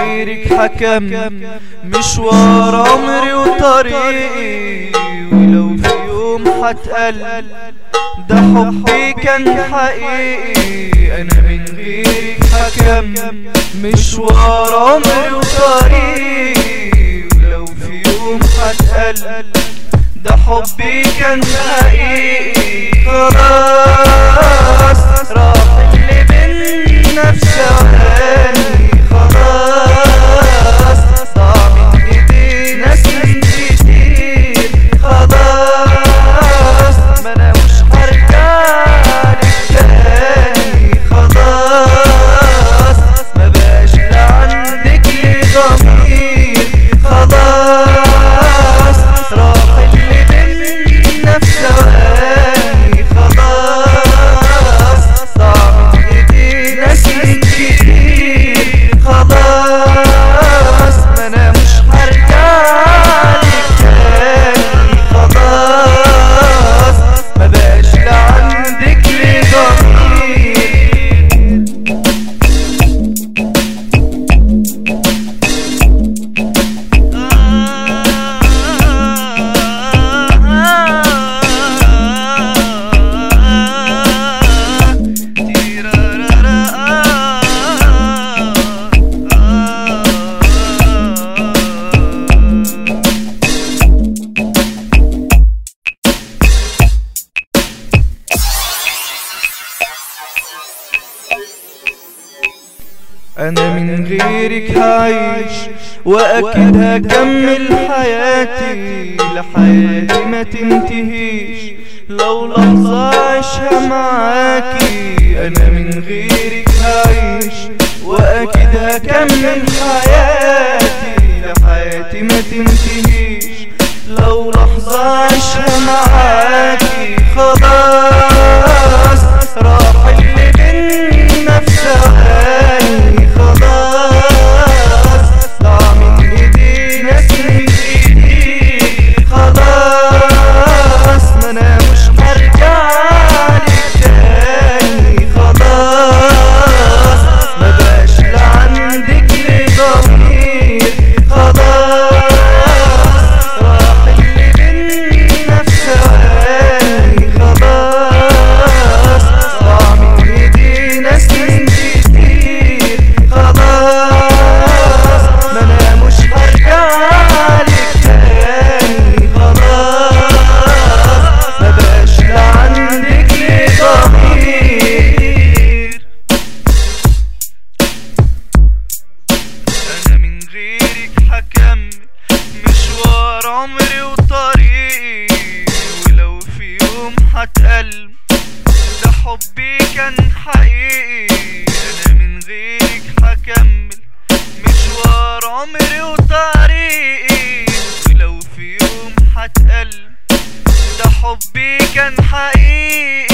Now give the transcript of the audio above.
غيرك حكم مشوار عمري وطريقي ولو في يوم حتقل ده حبي كان حقيقي انا من غيرك حكم مشوار عمري وطريقي ولو في يوم حتقل ده حبي كان حقيقي خلاص راح اللي بينا في ثواني خلاص ضاع من ايدينا سنين كتير خلاص ما انا مش هرجعلك تاني خلاص ما بقاش لا عندك لي ضمير خلاص راح اللي بينا في ثواني خلاص ضاع من ايدينا سنين كتير خلاص ما انا مش هرجعلك تاني خلاص ما بقاش لا عندك لي ضمير انا من غيرك هعيش واكيد هكمل حياتي لحياتي ما تنتهيش لو لحظة عيشها معاكي انا من غيرك هعيش واكيد هكمل حياتي لحياتي ما تنتهيش لو لحظة عيشها معاكي خلاص راح اللي بينا في ثواني خلاص ضاع من ايدينا سنين كتير خلاص ما انا مش هرجعلك تاني خلاص ما بقاش لا عندك لي ضمير خلاص راح اللي بينا في ثواني خلاص ضاع من ايدينا سنين كتير خلاص ما انا مش هرجعلك تاني خلاص ما بقاش لا عندك لي ضمير انا من غيرك هكمل مشوار عمري وطريقي ولو في يوم هتقل ده حبي كان حقيقي انا من غيرك هكمل مشوار عمري وطريقي ولو في يوم هتقل ده حبي كان حقيقي